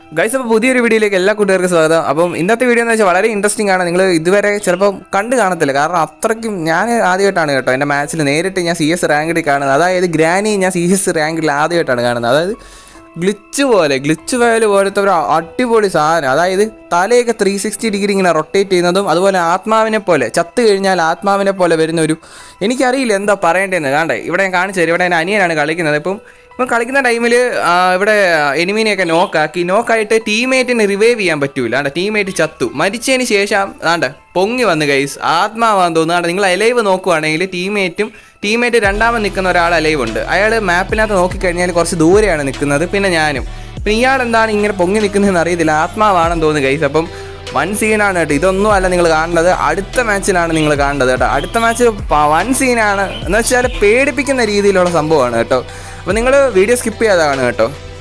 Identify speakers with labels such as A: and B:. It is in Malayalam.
A: ഗൈസ് അപ്പോൾ പുതിയൊരു വീഡിയോയിലേക്ക് എല്ലാ കൂട്ടുകാർക്കും സ്വാഗതം അപ്പം ഇന്നത്തെ വീഡിയോ എന്ന് വെച്ചാൽ വളരെ ഇൻട്രസ്റ്റിംഗ് ആണ് നിങ്ങൾ ഇതുവരെ ചിലപ്പോൾ കണ്ട് കാണത്തില്ല കാരണം അത്രയ്ക്കും ഞാൻ ആദ്യമായിട്ടാണ് കേട്ടോ എൻ്റെ മാച്ചിൽ നേരിട്ട് ഞാൻ സി എസ് റാങ്കിൽ കാണുന്നത് അതായത് ഗ്രാനി ഞാൻ സി എസ് റാങ്കിൽ ആദ്യമായിട്ടാണ് കാണുന്നത് അതായത് ഗ്ലിച്ച് പോലെ ഗ്ലിച്ച് വയൽ പോലത്തെ ഒരു അടിപൊളി സാധനം അതായത് തലയൊക്കെ ത്രീ സിക്സ്റ്റി ഡിഗ്രി ഇങ്ങനെ റൊട്ടേറ്റ് ചെയ്യുന്നതും അതുപോലെ ആത്മാവിനെ പോലെ ചത്ത് കഴിഞ്ഞാൽ ആത്മാവിനെ പോലെ വരുന്ന ഒരു എനിക്കറിയില്ല എന്താ പറയേണ്ടതെന്ന് കാണ്ടേ ഇവിടെ ഞാൻ കാണിച്ചു തരും ഇവിടെ എൻ്റെ അനിയനാണ് കളിക്കുന്നത് ഇപ്പം ഇപ്പം കളിക്കുന്ന ടൈമിൽ ഇവിടെ എനിമീനെയൊക്കെ നോക്കാക്കി നോക്കായിട്ട് ടീമേറ്റിന് റിവൈവ് ചെയ്യാൻ പറ്റൂല ആണ്ട ടീമേറ്റ് ചത്തു മരിച്ചതിന് ശേഷം ആണ്ട പൊങ്ങി വന്ന് ഗൈസ് ആത്മാവാന്ന് തോന്നുന്നു നിങ്ങൾ അലൈവ് നോക്കുവാണെങ്കിൽ ടീമേറ്റും ടീമേറ്റ് രണ്ടാമത് നിൽക്കുന്ന ഒരാൾ അലൈവ് ഉണ്ട് അയാൾ മാപ്പിനകത്ത് നോക്കിക്കഴിഞ്ഞാൽ കുറച്ച് ദൂരെയാണ് നിൽക്കുന്നത് പിന്നെ ഞാനും പിന്നെ ഇയാൾ എന്താണ് ഇങ്ങനെ പൊങ്ങി നിൽക്കുന്നതെന്ന് അറിയത്തില്ല ആത്മാവാണെന്ന് തോന്നുന്നു ഗൈസ് അപ്പം വൺ സീനാണ് കേട്ടോ ഇതൊന്നും അല്ല നിങ്ങൾ കാണേണ്ടത് അടുത്ത മാച്ചിലാണ് നിങ്ങൾ കാണേണ്ടത് കേട്ടോ അടുത്ത മാച്ച് വൺ സീനാണ് എന്ന് വെച്ചാൽ പേടിപ്പിക്കുന്ന രീതിയിലുള്ള സംഭവമാണ് കേട്ടോ അപ്പോൾ നിങ്ങൾ വീഡിയോ സ്കിപ്പ് ചെയ്യാതെ കാണുക കേട്ടോ